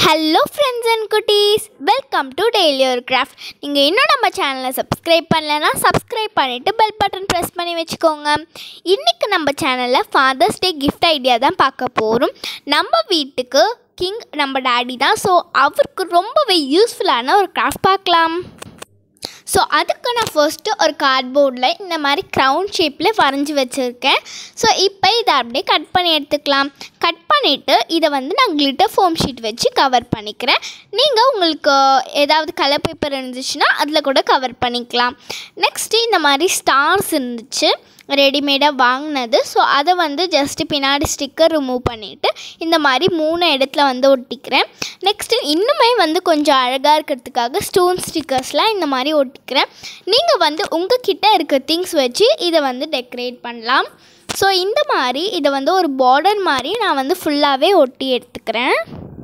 hello friends and குட்டீஸ் welcome to daily ஒரு craft நீங்கள் இன்னும் நம்ம சேனலை சப்ஸ்கிரைப் பண்ணலைன்னா சப்ஸ்கிரைப் பண்ணிவிட்டு பெல் பட்டன் ப்ரெஸ் பண்ணி வச்சுக்கோங்க இன்றைக்கி நம்ம சேனலில் ஃபாதர்ஸ் டே கிஃப்ட் ஐடியா தான் பார்க்க போகிறோம் நம்ம வீட்டுக்கு கிங் நம்ம டாடி தான் ஸோ அவருக்கு ரொம்பவே யூஸ்ஃபுல்லான ஒரு கிராஃப்ட் பார்க்கலாம் ஸோ அதுக்கு நான் ஃபர்ஸ்ட்டு ஒரு கார்ட்போர்டில் இந்த மாதிரி க்ரௌன் ஷேப்பில் வரைஞ்சி வச்சுருக்கேன் ஸோ இப்போ இதை அப்படியே கட் பண்ணி எடுத்துக்கலாம் கட் பண்ணிவிட்டு இதை வந்து நான் கிளிட்டர் ஃபோம் ஷீட் வச்சு கவர் பண்ணிக்கிறேன் நீங்கள் உங்களுக்கு ஏதாவது கலர் பேப்பர் இருந்துச்சுன்னா அதில் கூட கவர் பண்ணிக்கலாம் நெக்ஸ்ட்டு இந்த மாதிரி ஸ்டார்ஸ் இருந்துச்சு ரெடிமேடாக வாங்கினது ஸோ அதை வந்து ஜஸ்ட்டு பின்னாடி ஸ்டிக்கர் ரிமூவ் பண்ணிவிட்டு இந்த மாதிரி மூணு இடத்துல வந்து ஒட்டிக்கிறேன் நெக்ஸ்ட்டு இன்னுமே வந்து கொஞ்சம் அழகாக இருக்கிறதுக்காக ஸ்டோன் ஸ்டிக்கர்ஸ்லாம் இந்த மாதிரி ஒட்டிக்கிறேன் நீங்கள் வந்து உங்கள் கிட்ட இருக்க திங்ஸ் வச்சு இதை வந்து டெக்கரேட் பண்ணலாம் ஸோ இந்த மாதிரி இதை வந்து ஒரு பார்டர் மாதிரி நான் வந்து ஃபுல்லாகவே ஒட்டி எடுத்துக்கிறேன்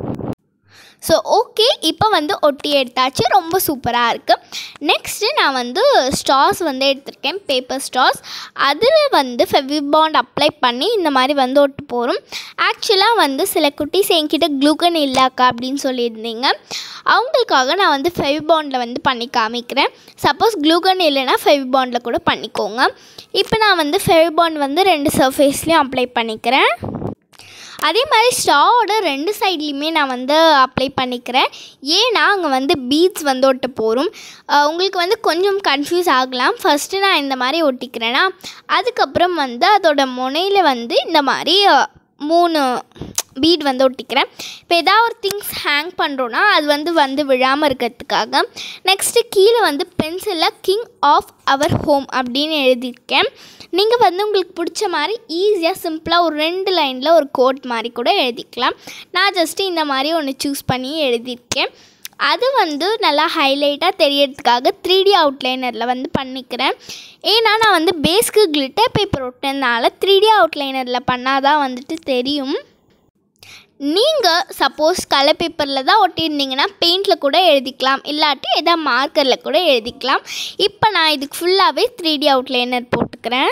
ஸோ ஓகே இப்போ வந்து ஒட்டி எடுத்தாச்சு ரொம்ப சூப்பராக இருக்குது நெக்ஸ்ட்டு நான் வந்து ஸ்டார்ஸ் வந்து எடுத்திருக்கேன் பேப்பர் ஸ்டார்ஸ் அதில் வந்து ஃபெவிபாண்ட் அப்ளை பண்ணி இந்த மாதிரி வந்து ஒட்டு போகிறோம் ஆக்சுவலாக வந்து சில குட்டீஸ் என்கிட்ட க்ளூகன் இல்லாக்கா அப்படின்னு சொல்லியிருந்தீங்க அவங்களுக்காக நான் வந்து ஃபெவிபாண்டில் வந்து பண்ணி காமிக்கிறேன் சப்போஸ் க்ளூகன் இல்லைன்னா ஃபெவிபாண்டில் கூட பண்ணிக்கோங்க இப்போ நான் வந்து ஃபெவிபாண்ட் வந்து ரெண்டு சர்ஃபேஸ்லேயும் அப்ளை பண்ணிக்கிறேன் அதே மாதிரி ஸ்டாவோட ரெண்டு சைட்லேயுமே நான் வந்து அப்ளை பண்ணிக்கிறேன் ஏன்னா அங்கே வந்து பீட்ஸ் வந்து ஒட்ட போகிறோம் உங்களுக்கு வந்து கொஞ்சம் கன்ஃபியூஸ் ஆகலாம் ஃபஸ்ட்டு நான் இந்த மாதிரி ஒட்டிக்கிறேன்னா அதுக்கப்புறம் வந்து அதோட முனையில் வந்து இந்த மாதிரி அஹ், மூணு பீட் வந்து ஒட்டிக்கிறேன் இப்போ ஏதாவது ஒரு திங்ஸ் ஹேங் பண்ணுறோன்னா அது வந்து வந்து விழாமல் இருக்கிறதுக்காக நெக்ஸ்ட்டு கீழே வந்து பென்சிலில் கிங் ஆஃப் அவர் ஹோம் அப்படின்னு எழுதியிருக்கேன் நீங்கள் வந்து உங்களுக்கு பிடிச்ச மாதிரி ஈஸியாக சிம்பிளாக ஒரு ரெண்டு லைனில் ஒரு கோட் மாதிரி கூட எழுதிக்கலாம் நான் ஜஸ்ட்டு இந்த மாதிரி ஒன்று சூஸ் பண்ணி எழுதியிருக்கேன் அது வந்து நல்லா ஹைலைட்டாக தெரியறதுக்காக த்ரீ டி அவுட்லைனரில் வந்து பண்ணிக்கிறேன் ஏன்னா நான் வந்து பேஸ்க்கு கிளிட்டர் பேப்பர் ஒட்டினதுனால த்ரீ டி அவுட்லைனரில் பண்ணால் தான் வந்துட்டு தெரியும் நீங்கள் சப்போஸ் கலர் பேப்பரில் தான் ஒட்டியிருந்தீங்கன்னா பெயிண்டில் கூட எழுதிக்கலாம் இல்லாட்டி எதாவது மார்க்கரில் கூட எழுதிக்கலாம் இப்போ நான் இதுக்கு ஃபுல்லாகவே த்ரீ டி அவுட்லைனர் போட்டுக்கிறேன்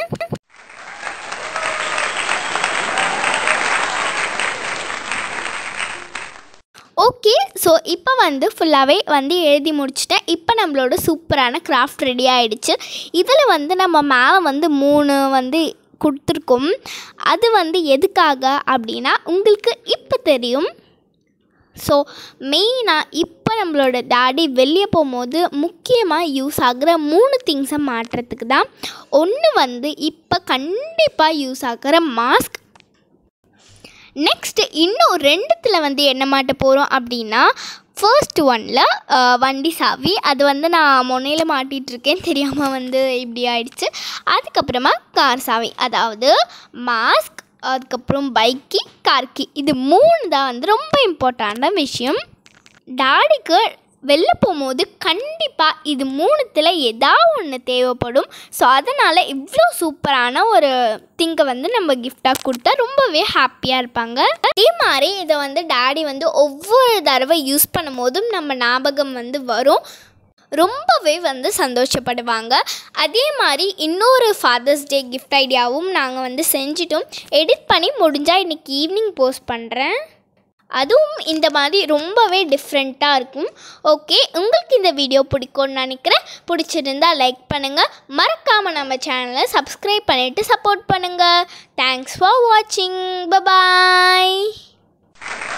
ஓகே ஸோ இப்போ வந்து ஃபுல்லாகவே வந்து எழுதி முடிச்சிட்டேன் இப்போ நம்மளோட சூப்பரான கிராஃப்ட் ரெடி ஆகிடுச்சு இதில் வந்து நம்ம மேலே வந்து மூணு வந்து கொடுத்துருக்கோம் அது வந்து எதுக்காக அப்படின்னா உங்களுக்கு இப்போ தெரியும் ஸோ மெயினாக இப்போ நம்மளோட டாடி வெளியே போகும்போது முக்கியமாக யூஸ் ஆகிற மூணு திங்ஸை மாட்டுறதுக்கு தான் ஒன்று வந்து இப்போ கண்டிப்பாக யூஸ் ஆகிற மாஸ்க் நெக்ஸ்ட்டு இன்னும் ரெண்டுத்தில் வந்து என்ன மாட்ட போகிறோம் அப்படின்னா ஃபர்ஸ்ட் ஒனில் வண்டி சாவி அது வந்து நான் முனையில் மாட்டிகிட்ருக்கேன் தெரியாமல் வந்து இப்படி ஆயிடுச்சு அதுக்கப்புறமா கார் சாவி அதாவது மாஸ்க் அதுக்கப்புறம் பைக்கி கார்க்கி இது மூணு தான் வந்து ரொம்ப இம்பார்ட்டண்டான விஷயம் டாடிக்கு வெளில போகும்போது கண்டிப்பாக இது மூணுத்தில் ஏதாவது ஒன்று தேவைப்படும் ஸோ அதனால் இவ்வளோ சூப்பரான ஒரு திங்கை வந்து நம்ம கிஃப்டாக கொடுத்தா ரொம்பவே ஹாப்பியாக இருப்பாங்க அதே மாதிரி இதை வந்து டாடி வந்து ஒவ்வொரு தடவை யூஸ் பண்ணும்போதும் நம்ம ஞாபகம் வந்து வரும் ரொம்பவே வந்து சந்தோஷப்படுவாங்க அதே மாதிரி இன்னொரு ஃபாதர்ஸ் டே கிஃப்ட் ஐடியாவும் நாங்கள் வந்து செஞ்சிட்டோம் எடிட் பண்ணி முடிஞ்சால் இன்றைக்கி ஈவினிங் போஸ்ட் பண்ணுறேன் அதுவும் இந்த மாதிரி ரொம்பவே டிஃப்ரெண்ட்டாக இருக்கும் ஓகே உங்களுக்கு இந்த வீடியோ பிடிக்கும்னு நினைக்கிறேன் பிடிச்சிருந்தா லைக் பண்ணுங்கள் மறக்காமல் நம்ம சேனலை சப்ஸ்கிரைப் பண்ணிவிட்டு சப்போர்ட் பண்ணுங்கள் தேங்க்ஸ் ஃபார் வாட்சிங் பபாய்